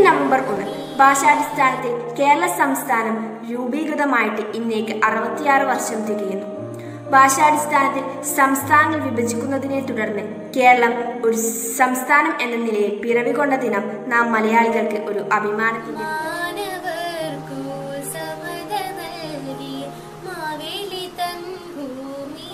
November ഒന്ന് ഭാഷാടിസ്ഥാനത്തിൽ കേരള സംസ്ഥാനം രൂപീകൃതമായിട്ട് ഇന്നേക്ക് അറുപത്തിയാറ് വർഷം തികയുന്നു ഭാഷാടിസ്ഥാനത്തിൽ സംസ്ഥാനങ്ങൾ വിഭജിക്കുന്നതിനെ തുടർന്ന് കേരളം ഒരു സംസ്ഥാനം എന്ന നിലയിൽ പിറവികൊണ്ട ദിനം നാം മലയാളികൾക്ക് ഒരു അഭിമാനത്തിന്റെ മാനവർക്കു സമത നൽകിയ മാവേലി തൻ ഭൂമി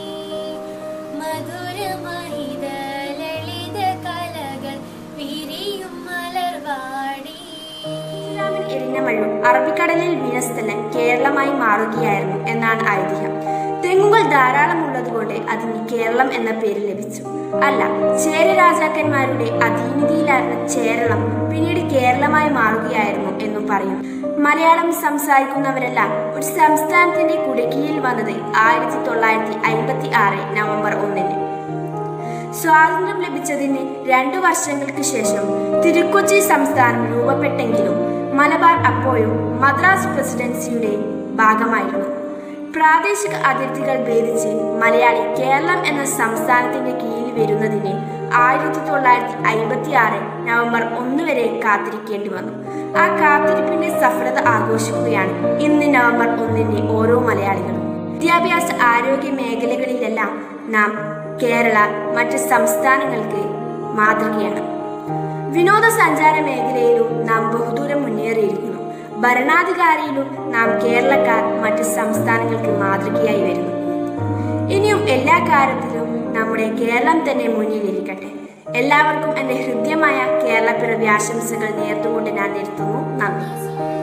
മധുരമഹിത ലളിത കലകൾ വിരിയും മലർവാടി രാമൻ എറിഞ്ഞ മഴു അറബിക്കടലിൽ വീണ സ്ഥലം കേരളമായി മാറുകയായിരുന്നു എന്നാണ് ഐതിഹ്യം തെങ്ങുകൾ ധാരാളം ഉള്ളതുകൊണ്ട് അതിന് കേരളം എന്ന പേര് ലഭിച്ചു അല്ല ചേര രാജാക്കന്മാരുടെ അധീനതയിലായിരുന്ന കേരളം പിന്നീട് കേരളമായി മാറുകയായിരുന്നു എന്നും പറയും മലയാളം സംസാരിക്കുന്നവരെല്ലാം ഒരു സംസ്ഥാനത്തിന്റെ കുടക്കീഴിൽ വന്നത് ആയിരത്തി തൊള്ളായിരത്തി അമ്പത്തി ആറ് നവംബർ ഒന്നിന് സ്വാതന്ത്ര്യം ലഭിച്ചതിന് രണ്ടു വർഷങ്ങൾക്ക് ശേഷം തിരുക്കൊച്ചി സംസ്ഥാനം രൂപപ്പെട്ടെങ്കിലും മലബാർ അപ്പോഴും മദ്രാസ് പ്രസിഡൻസിയുടെ ഭാഗമായിരുന്നു പ്രാദേശിക അതിർത്തികൾ ഭേദിച്ച് മലയാളി കേരളം എന്ന സംസ്ഥാനത്തിന്റെ കീഴിൽ വരുന്നതിന് ആയിരത്തി തൊള്ളായിരത്തി അമ്പത്തി ആറ് നവംബർ ഒന്ന് വരെ കാത്തിരിക്കേണ്ടി വന്നു ആ കാത്തിരിപ്പിന്റെ സഫലത ആഘോഷിക്കുകയാണ് ഇന്ന് നവംബർ ഒന്നിന് ഓരോ മലയാളികളും വിദ്യാഭ്യാസ ആരോഗ്യ മേഖലകളിലെല്ലാം നാം കേരള മറ്റ് സംസ്ഥാനങ്ങൾക്ക് മാതൃകയാണ് വിനോദസഞ്ചാര മേഖലയിലും നാം ബഹുദൂരം മുന്നേറിയിരിക്കുന്നു ഭരണാധികാരിയിലും നാം കേരളക്കാർ മറ്റ് സംസ്ഥാനങ്ങൾക്ക് മാതൃകയായി വരുന്നു ഇനിയും എല്ലാ കാര്യത്തിലും നമ്മുടെ കേരളം തന്നെ മുന്നിലിരിക്കട്ടെ എല്ലാവർക്കും എൻ്റെ ഹൃദ്യമായ കേരളപ്പിറവി ആശംസകൾ നേർന്നുകൊണ്ട് ഞാൻ നിർത്തുന്നു നന്ദി